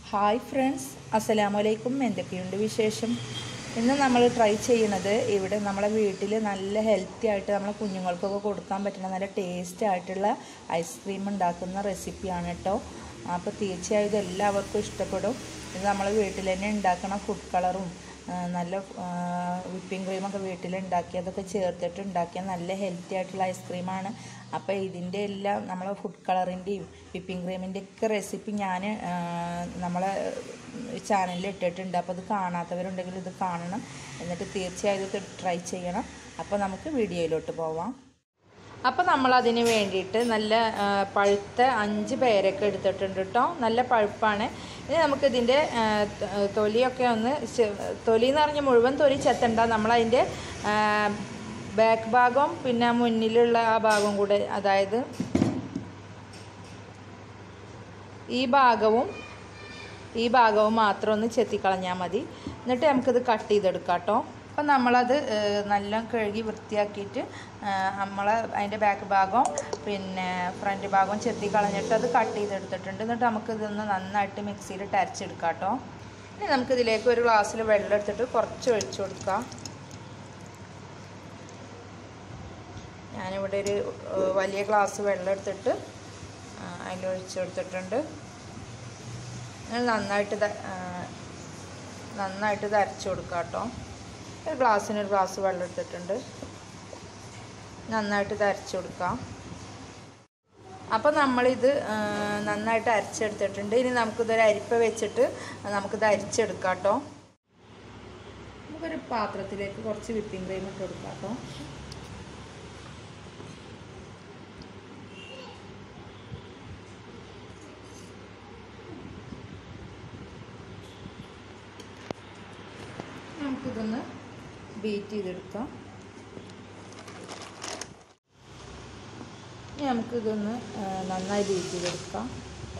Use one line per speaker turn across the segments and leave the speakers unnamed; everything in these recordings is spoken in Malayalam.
ഹായ് ഫ്രണ്ട്സ് അസ്സലാമു അലൈക്കും എന്തൊക്കെയുണ്ട് വിശേഷം ഇന്ന് നമ്മൾ ട്രൈ ചെയ്യണത് ഇവിടെ നമ്മളെ വീട്ടിൽ നല്ല ഹെൽത്തി ആയിട്ട് നമ്മളെ കുഞ്ഞുങ്ങൾക്കൊക്കെ കൊടുക്കാൻ പറ്റുന്ന നല്ല ടേസ്റ്റ് ആയിട്ടുള്ള ഐസ്ക്രീം ഉണ്ടാക്കുന്ന റെസിപ്പിയാണ് കേട്ടോ അപ്പോൾ തീർച്ചയായും ഇത് എല്ലാവർക്കും ഇഷ്ടപ്പെടും ഇത് നമ്മളെ വീട്ടിൽ തന്നെ ഉണ്ടാക്കണ ഫുഡ് കളറും ആ, നല്ല വിപ്പിംഗ് ക്രീമൊക്കെ വീട്ടിൽ ഉണ്ടാക്കിയതൊക്കെ ചേർത്തിട്ട് ഉണ്ടാക്കിയ നല്ല ഹെൽത്തി ആയിട്ടുള്ള ഐസ്ക്രീമാണ് അപ്പോൾ ഇതിൻ്റെ എല്ലാം നമ്മളെ ഫുഡ് കളറിൻ്റെയും വിപ്പിംഗ് ക്രീമിൻ്റെ ഒക്കെ റെസിപ്പി ഞാൻ നമ്മളെ ചാനലിൽ ഇട്ടിട്ടുണ്ട് അപ്പോൾ അത് കാണാത്തവരുണ്ടെങ്കിൽ ഇത് കാണണം എന്നിട്ട് തീർച്ചയായും ഇത് ട്രൈ ചെയ്യണം അപ്പോൾ നമുക്ക് വീഡിയോയിലോട്ട് പോവാം അപ്പോൾ നമ്മൾ അതിന് വേണ്ടിയിട്ട് നല്ല ആ, പഴുത്ത അഞ്ച് പേരൊക്കെ എടുത്തിട്ടുണ്ട് കേട്ടോ നല്ല പഴുപ്പാണ് ഇനി നമുക്കിതിൻ്റെ ആ, ത- തൊലിയൊക്കെ ഒന്ന് ചെ- തൊലി എന്ന് പറഞ്ഞാൽ മുഴുവൻ തൊലി ചെത്തണ്ട നമ്മളതിൻ്റെ ബാക്ക് ഭാഗവും പിന്നെ മുന്നിലുള്ള ആ ഭാഗവും കൂടെ അതായത് ഈ ഭാഗവും ഈ ഭാഗവും മാത്രം ഒന്ന് ചെത്തിക്കളഞ്ഞാൽ മതി എന്നിട്ട് നമുക്കിത് കട്ട് ചെയ്തെടുക്കാം കേട്ടോ അപ്പം നമ്മളത് ഏഹ്, നല്ല കഴുകി വൃത്തിയാക്കിയിട്ട് നമ്മൾ അതിൻ്റെ ബാക്ക് ഭാഗം പിന്നെ ഫ്രണ്ട് ഭാഗം ചെത്തി കളഞ്ഞിട്ട് അത് കട്ട് ചെയ്തെടുത്തിട്ടുണ്ട് എന്നിട്ട് നമുക്കിതൊന്ന് നന്നായിട്ട് മിക്സിയിൽ അരച്ചെടുക്കാം കേട്ടോ ഇനി നമുക്കിതിലേക്ക് ഒരു ഗ്ലാസ്സിൽ വെള്ളം എടുത്തിട്ട് കുറച്ച് ഒഴിച്ചു കൊടുക്കാം ഞാനിവിടെ ഒരു ഏഹ്, വലിയ ഗ്ലാസ് വെള്ളം എടുത്തിട്ട് അതിൽ ഒഴിച്ചെടുത്തിട്ടുണ്ട് നിങ്ങൾ നന്നായിട്ട് ഇത്, ആ, നന്നായിട്ട് ഇത് അരച്ച് കൊടുക്കുക കേട്ടോ ഒരു ഗ്ലാസ്സിന് ഒരു ഗ്ലാസ് വെള്ളം എടുത്തിട്ടുണ്ട് നന്നായിട്ട് ഇത് അരച്ച് കൊടുക്കാം അപ്പോൾ നമ്മളിത് ആ, നന്നായിട്ട് അരച്ചെടുത്തിട്ടുണ്ട് ഇനി നമുക്കിതൊരു അരിപ്പ വെച്ചിട്ട് നമുക്കിത് അരിച്ചെടുക്കാം കേട്ടോ നമുക്കൊരു പാത്രത്തിലേക്ക് കുറച്ച് വിപ്പിംഗ് ക്രീം ഇട്ട് കൊടുക്കാം കേട്ടോ നമുക്കിതൊന്ന് ബീറ്റ് ചെയ്തെടുക്കാം ഇനി നമുക്കിതൊന്ന് ആ, നന്നായി ബീറ്റ് ചെയ്തെടുക്കാം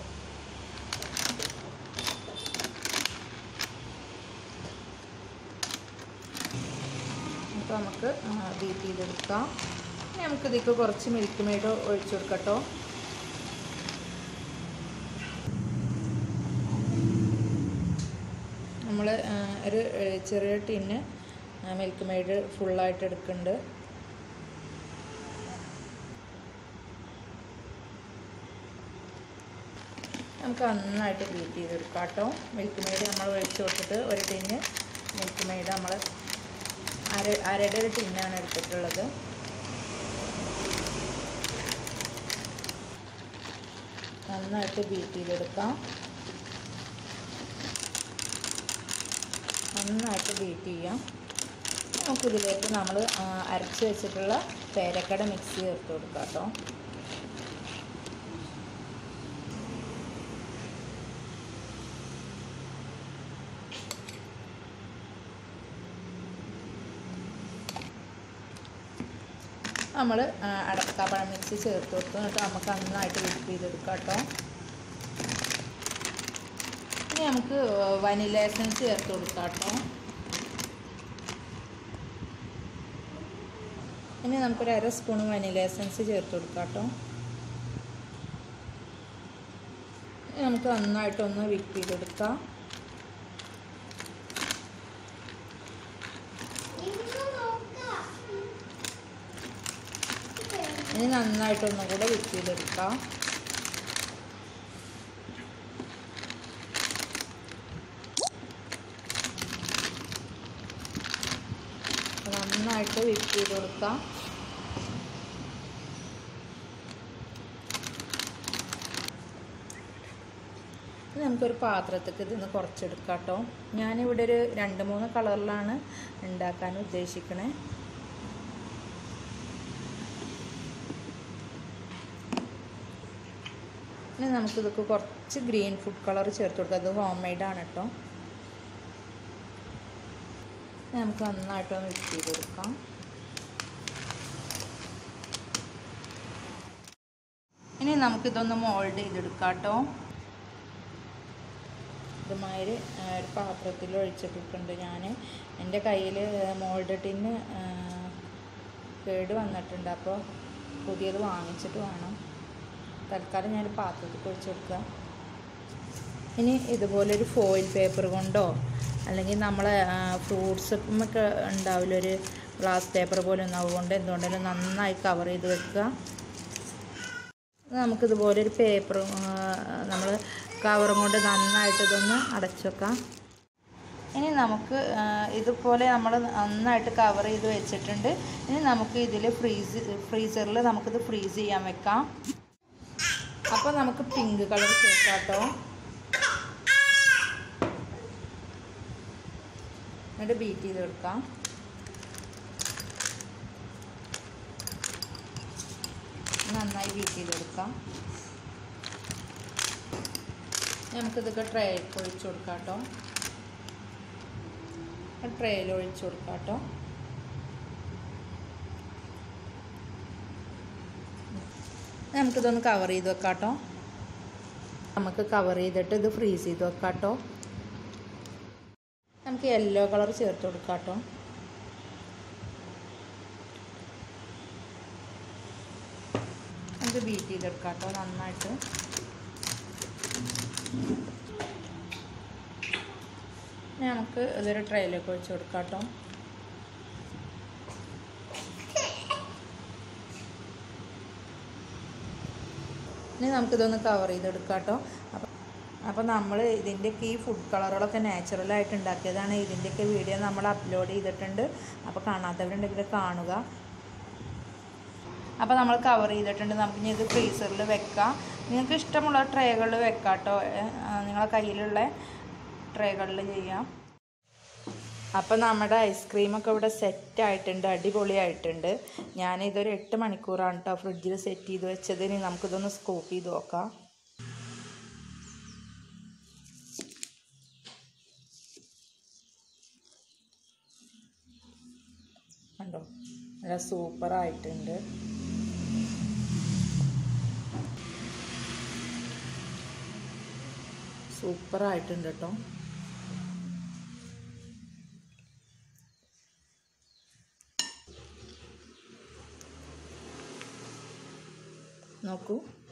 അപ്പോൾ നമുക്ക് ബീറ്റ് ചെയ്തെടുക്കാം ഇനി നമുക്കിതിലേക്ക് കുറച്ച് മിൽക്ക് മെയ്ഡ് ഒഴിച്ചു കൊടുക്കട്ടോ നമ്മൾ ഒരു ഏഹ്, ചെറിയ ടിന്ന് മിൽക്ക് മെയ്ഡ് ഫുള്ളായിട്ട് എടുക്കുന്നുണ്ട് നമുക്ക് നന്നായിട്ട് ബീറ്റ് ചെയ്തെടുക്കാം കേട്ടോ മിൽക്ക് മെയ്ഡ് നമ്മൾ ഒഴിച്ച് കൊടുത്തിട്ട് ഒരു ടിന്ന് മിൽക്ക് മെയ്ഡ് നമ്മൾ അര അരയുടെ ഒരു ടിന്നാണ് എടുത്തിട്ടുള്ളത് നന്നായിട്ട് ബീറ്റ് ചെയ്തെടുക്കാം നന്നായിട്ട് ബീറ്റ് ചെയ്യാം നമുക്കിതിലേക്ക് നമ്മൾ അരച്ച് വെച്ചിട്ടുള്ള പേരക്കട മിക്സി ചേർത്ത് കൊടുക്കാം കേട്ടോ നമ്മൾ അടക്കാപ്പഴം മിക്സി ചേർത്ത് കൊടുത്തു എന്നിട്ട് നമുക്ക് നന്നായിട്ട് വിപ്പ് ചെയ്തെടുക്കാം കേട്ടോ ഇനി നമുക്ക് വനില എസൻസ് ചേർത്ത് കൊടുക്കാം കേട്ടോ ഇനി നമുക്കൊരു അര സ്പൂൺ വനില എസൻസ് ചേർത്ത് കൊടുക്കാം കേട്ടോ ഇനി നമുക്ക് നന്നായിട്ടൊന്ന് വിപ്പ് ചെയ്തെടുക്കാം ഇനി നന്നായിട്ടൊന്നും കൂടെ വിപ്പ് ചെയ്തെടുക്കാം നന്നായിട്ട് വിപ്പ് ചെയ്ത് കൊടുക്കാം ഇനി നമുക്കൊരു പാത്രത്തേക്ക് ഇതൊന്ന് കുറച്ചെടുക്കാം കേട്ടോ ഞാനിവിടെ ഒരു രണ്ട് മൂന്ന് കളറിലാണ് ഉണ്ടാക്കാൻ ഉദ്ദേശിക്കണേ ഇനി നമുക്കിതൊക്കെ കുറച്ച് ഗ്രീൻ ഫുഡ് കളർ ചേർത്ത് കൊടുക്കാം അത് ഹോം മെയ്ഡാണ് കേട്ടോ ഇനി നമുക്ക് നന്നായിട്ടൊന്ന് മിക്സ് ചെയ്ത് കൊടുക്കാം ഇനി നമുക്കിതൊന്ന് മോൾഡ് ചെയ്തെടുക്കാം കേട്ടോ ഇതുമാതിരി ആ, ഒരു പാത്രത്തിൽ ഒഴിച്ചിട്ടിട്ടുണ്ട് ഞാൻ എൻ്റെ കയ്യിൽ മോൾഡ് ടിന്ന് കേട് വന്നിട്ടുണ്ട് അപ്പോൾ പുതിയത് വാങ്ങിച്ചിട്ട് വേണം തൽക്കാലം ഞാൻ പാത്രത്തിൽ ഒഴിച്ച് കൊടുക്കുക ഇനി ഇതുപോലൊരു ഫോയിൽ പേപ്പർ കൊണ്ടോ അല്ലെങ്കിൽ നമ്മളെ ഫ്രൂട്ട്സ് ഒക്കെ ഉണ്ടാവില്ല ഒരു ഗ്ലാസ് പേപ്പർ പോലെ ഒന്നും അതുകൊണ്ട് എന്തുകൊണ്ടെങ്കിലും നന്നായി കവർ ചെയ്ത് വെക്കുക നമുക്കിതുപോലെ ഒരു പേപ്പർ നമ്മൾ കവറും കൊണ്ട് നന്നായിട്ട് ഇതൊന്ന് അടച്ചു വെക്കാം ഇനി നമുക്ക് ആ, ഇതുപോലെ നമ്മൾ നന്നായിട്ട് കവർ ചെയ്ത് വെച്ചിട്ടുണ്ട് ഇനി നമുക്ക് ഇതിൽ ഫ്രീസ് ഫ്രീസറിൽ നമുക്കിത് ഫ്രീസ് ചെയ്യാൻ വെക്കാം അപ്പോൾ നമുക്ക് പിങ്ക് കളർ ചേർക്കാം കേട്ടോ എന്നിട്ട് ബീറ്റ് ചെയ്ത് എടുക്കാം നന്നായി ബീറ്റ് ചെയ്തെടുക്കാം നമുക്കിതൊക്കെ ട്രേക്ക് ഒഴിച്ചു കൊടുക്കാം കേട്ടോ ട്രേയിൽ ഒഴിച്ചു കൊടുക്കാം കേട്ടോ നമുക്കിതൊന്ന് കവർ ചെയ്ത് വെക്കാം കേട്ടോ നമുക്ക് കവർ ചെയ്തിട്ട് ഇത് ഫ്രീസ് ചെയ്ത് വെക്കാം കേട്ടോ നമുക്ക് യെല്ലോ കളർ ചേർത്ത് കൊടുക്കാം കേട്ടോ നമുക്ക് ബീറ്റ് ചെയ്തെടുക്കാം കേട്ടോ നന്നായിട്ട് ഇനി നമുക്ക് ഇതൊരു ട്രേയിലേക്ക് ഒഴിച്ച് കൊടുക്കാം കേട്ടോ ഇനി നമുക്കിതൊന്ന് കവർ ചെയ്തെടുക്കാം കേട്ടോ അപ്പം അപ്പോൾ നമ്മൾ ഇതിൻ്റെയൊക്കെ ഈ ഫുഡ് കളറുകളൊക്കെ നാച്ചുറലായിട്ട് ഉണ്ടാക്കിയതാണ് ഇതിൻ്റെയൊക്കെ വീഡിയോ നമ്മൾ അപ്ലോഡ് ചെയ്തിട്ടുണ്ട് അപ്പോൾ കാണാത്തവരുണ്ടെങ്കിൽ കാണുക അപ്പോൾ നമ്മൾ കവർ ചെയ്തിട്ടുണ്ട് നമുക്ക് ഇനി ഇത് ഫ്രീസറിൽ വെക്കാം നിങ്ങൾക്ക് ഇഷ്ടമുള്ള ട്രേകളിൽ വെക്കാം കേട്ടോ നിങ്ങളെ കയ്യിലുള്ള ട്രേകളിൽ ചെയ്യാം അപ്പോൾ നമ്മുടെ ഐസ്ക്രീമൊക്കെ ഇവിടെ സെറ്റ് ആയിട്ടുണ്ട് അടിപൊളിയായിട്ടുണ്ട് ഞാനിതൊരു എട്ട് മണിക്കൂറാണ് കേട്ടോ ഫ്രിഡ്ജിൽ സെറ്റ് ചെയ്ത് വെച്ചത് ഇനി നമുക്കിതൊന്ന് സ്കൂപ്പ് ചെയ്ത് നോക്കാം കണ്ടോ നല്ല സൂപ്പറായിട്ടുണ്ട് സൂപ്പറായിട്ടുണ്ട് കേട്ടോ നോക്കൂ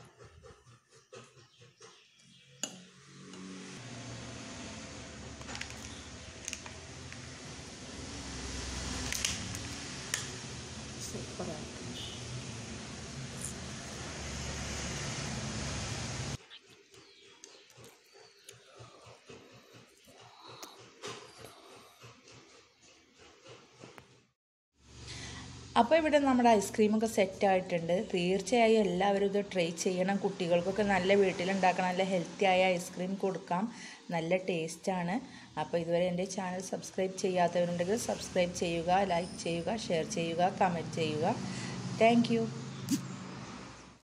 സൂപ്പറായി അപ്പോൾ ഇവിടെ നമ്മുടെ ഐസ്ക്രീമൊക്കെ സെറ്റ് ആയിട്ടുണ്ട് തീർച്ചയായും എല്ലാവരും ഇത് ട്രൈ ചെയ്യണം കുട്ടികൾക്കൊക്കെ നല്ല വീട്ടിലുണ്ടാക്കണം നല്ല ഹെൽത്തി ആയ ഐസ്ക്രീം കൊടുക്കാം നല്ല ടേസ്റ്റാണ് അപ്പോൾ ഇതുവരെ എൻ്റെ ചാനൽ സബ്സ്ക്രൈബ് ചെയ്യാത്തവരുണ്ടെങ്കിൽ സബ്സ്ക്രൈബ് ചെയ്യുക ലൈക്ക് ചെയ്യുക ഷെയർ ചെയ്യുക കമൻറ്റ് ചെയ്യുക താങ്ക്